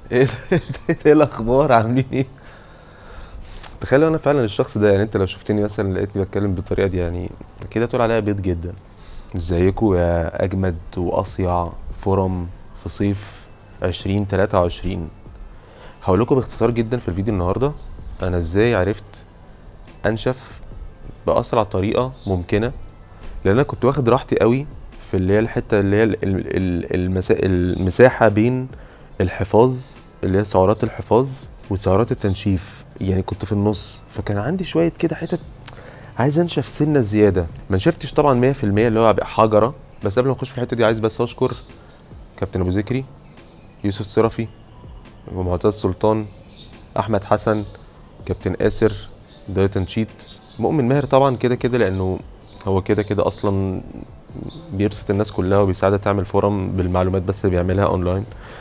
ايه ده؟ ايه الاخبار عاملين ايه تخيل لو انا فعلا الشخص ده يعني انت لو شفتني مثلا لقيتني بتكلم بالطريقه دي يعني اكيد هتقول عليا بيض جدا ازيكم يا اجمد واصيع فرم في صيف 2023 هقول لكم باختصار جدا في الفيديو النهارده انا ازاي عرفت انشف باسرع طريقه ممكنه لان انا كنت واخد راحتي قوي في اللي هي الحته اللي هي ال- ال- ال- المسا... المساحه بين الحفاظ اللي هي سعرات الحفاظ وسعرات التنشيف يعني كنت في النص فكان عندي شويه كده حتت عايز انشف سنه زياده ما نشفتش طبعا 100% اللي هو هبقى حجره بس قبل ما اخش في الحته دي عايز بس اشكر كابتن ابو ذكري يوسف الصرفي ومعتز سلطان احمد حسن كابتن اسر دايت اند شيت مؤمن ماهر طبعا كده كده لانه هو كده كده اصلا بيبسط الناس كلها وبيساعدها تعمل فورم بالمعلومات بس اللي بيعملها اونلاين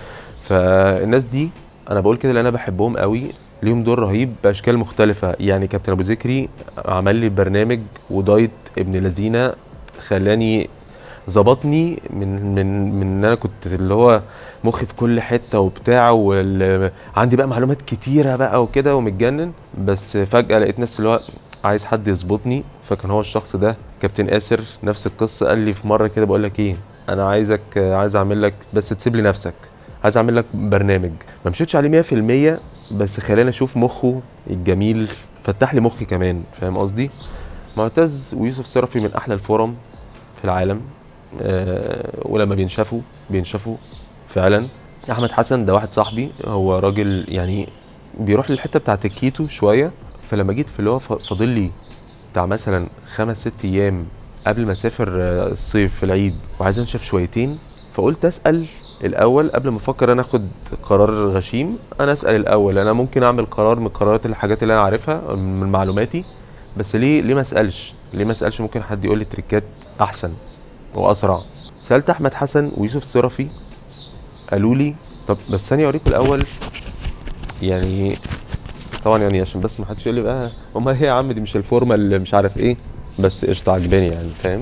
فالناس دي انا بقول كده لان انا بحبهم قوي ليهم دور رهيب باشكال مختلفه يعني كابتن ابو ذكري عمل لي برنامج ودايت ابن لذينه خلاني ظبطني من من من ان انا كنت اللي هو مخي في كل حته وبتاع وعندي بقى معلومات كتيره بقى وكده ومتجنن بس فجاه لقيت نفسي اللي هو عايز حد يظبطني فكان هو الشخص ده كابتن اسر نفس القصه قال لي في مره كده بقول لك ايه انا عايزك عايز اعمل لك بس تسيب لي نفسك عايز اعمل لك برنامج ما مشيتش عليه 100% بس خلاني اشوف مخه الجميل فتح لي مخي كمان فاهم قصدي معتز ويوسف صرفي من احلى الفورم في العالم أه ولما بينشفوا بينشفوا فعلا احمد حسن ده واحد صاحبي هو راجل يعني بيروح للحته بتاعت الكيتو شويه فلما جيت في اللي هو ف- فاضل لي بتاع مثلا خمس ست ايام قبل ما اسافر آه، الصيف في العيد وعايز انشف شويتين فقلت اسال الاول قبل ما افكر انا اخد قرار غشيم انا اسال الاول انا ممكن اعمل قرار من قرارات الحاجات اللي انا عارفها من معلوماتي بس ليه ليه ما اسالش ليه ما اسالش ممكن حد يقول لي تريكات احسن واسرع سالت احمد حسن ويوسف الصرفي قالوا لي طب بس ثانيه اوريكم الاول يعني طبعا يعني عشان بس ما حدش يقول لي بقى امال هي يا عم دي مش الفورمه اللي مش عارف ايه بس قشطه عجباني يعني فاهم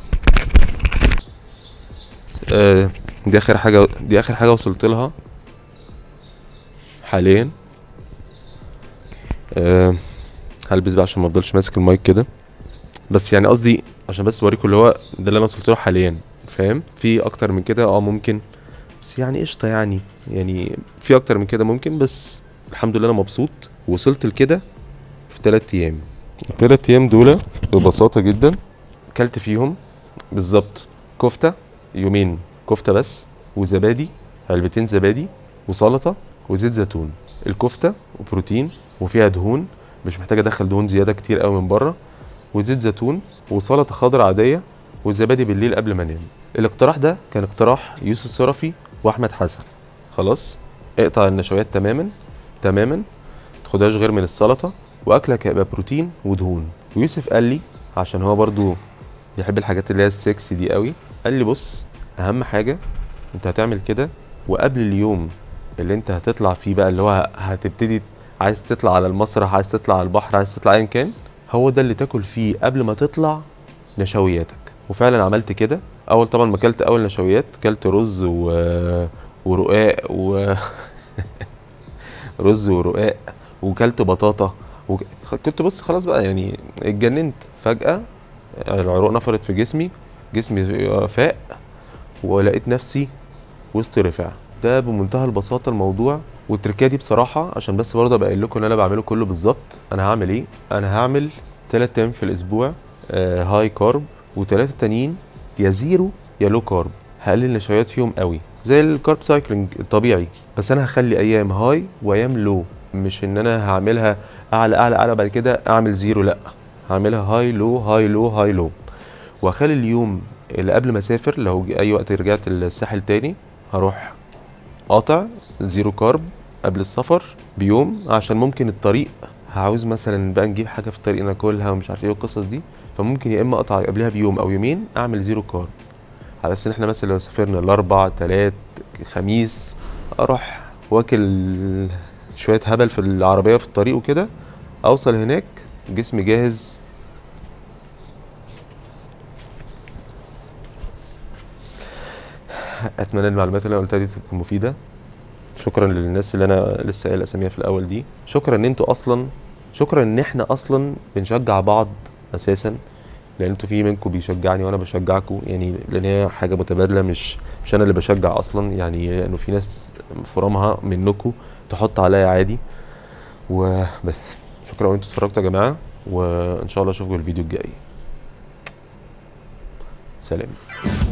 آه، دي اخر حاجه دي اخر حاجه وصلت لها حاليا أه هلبس بقى عشان ما افضلش ماسك المايك كده بس يعني قصدي عشان بس اوريكم اللي هو ده اللي انا وصلت له حاليا فاهم في اكتر من كده اه ممكن بس يعني قشطه يعني يعني في اكتر من كده ممكن بس الحمد لله انا مبسوط وصلت لكده في تلات ايام التلات ايام دول ببساطه جدا كلت فيهم بالظبط كفته يومين كفته بس وزبادي علبتين زبادي وسلطه وزيت زيتون الكفته وبروتين وفيها دهون مش محتاج ادخل دهون زياده كتير قوي من بره وزيت زيتون وسلطه خضراء عاديه وزبادي بالليل قبل ما انام الاقتراح ده كان اقتراح يوسف صرفي واحمد حسن خلاص اقطع النشويات تماما تماما تاخدهاش غير من السلطه واكلك هيبقى بروتين ودهون ويوسف قال لي عشان هو برضو بيحب الحاجات اللي هي السكسي دي قوي قال لي بص اهم حاجه انت هتعمل كده وقبل اليوم اللي انت هتطلع فيه بقى اللي هو هتبتدي عايز تطلع على المسرح عايز تطلع على البحر عايز تطلع ايا كان هو ده اللي تاكل فيه قبل ما تطلع نشوياتك وفعلا عملت كده اول طبعا ما اكلت اول نشويات كلت رز و... ورقاق و رز ورقاق وكلت بطاطا وك... كنت بص خلاص بقى يعني اتجننت فجأة العروق نفرت في جسمي جسمي فاق ولقيت نفسي وسط رفاع ده بمنتهى البساطة الموضوع والتركية دي بصراحة عشان بس برضه ابقى قايل لكم ان انا بعمله كله بالظبط انا هعمل ايه انا هعمل تلات ايام في الاسبوع آه هاي كارب وتلاتة تانيين يا زيرو يا لو كارب هقلل النشويات فيهم قوي زي الكارب سايكلينج الطبيعي بس انا هخلي ايام هاي وايام لو مش ان انا هعملها اعلى اعلى اعلى بعد كده اعمل زيرو لا هعملها هاي لو هاي لو هاي لو واخلي اليوم اللي قبل ما اسافر لو جه اي وقت رجعت الساحل تاني هروح قاطع زيرو كارب قبل السفر بيوم عشان ممكن الطريق هعوز مثلا بقى نجيب حاجه في الطريق ناكلها ومش عارف ايه والقصص دي فممكن يا اما اقطع قبلها بيوم او يومين اعمل زيرو كارب على اساس ان احنا مثلا لو سافرنا الاربع تلات خميس اروح واكل شويه هبل في العربيه في الطريق وكده اوصل هناك جسمي جاهز اتمنى المعلومات اللي انا قلتها دي تكون مفيده شكرا للناس اللي انا لسه قايل اساميها في الاول دي شكرا ان انتوا اصلا شكرا ان احنا اصلا بنشجع بعض اساسا لان انتوا في منكم بيشجعني وانا بشجعكم يعني لان هي حاجه متبادله مش مش انا اللي بشجع اصلا يعني انه في ناس فرامها منكم تحط عليا عادي وبس شكرا ان انتوا اتفرجتوا يا جماعه وان شاء الله اشوفكم الفيديو الجاي سلام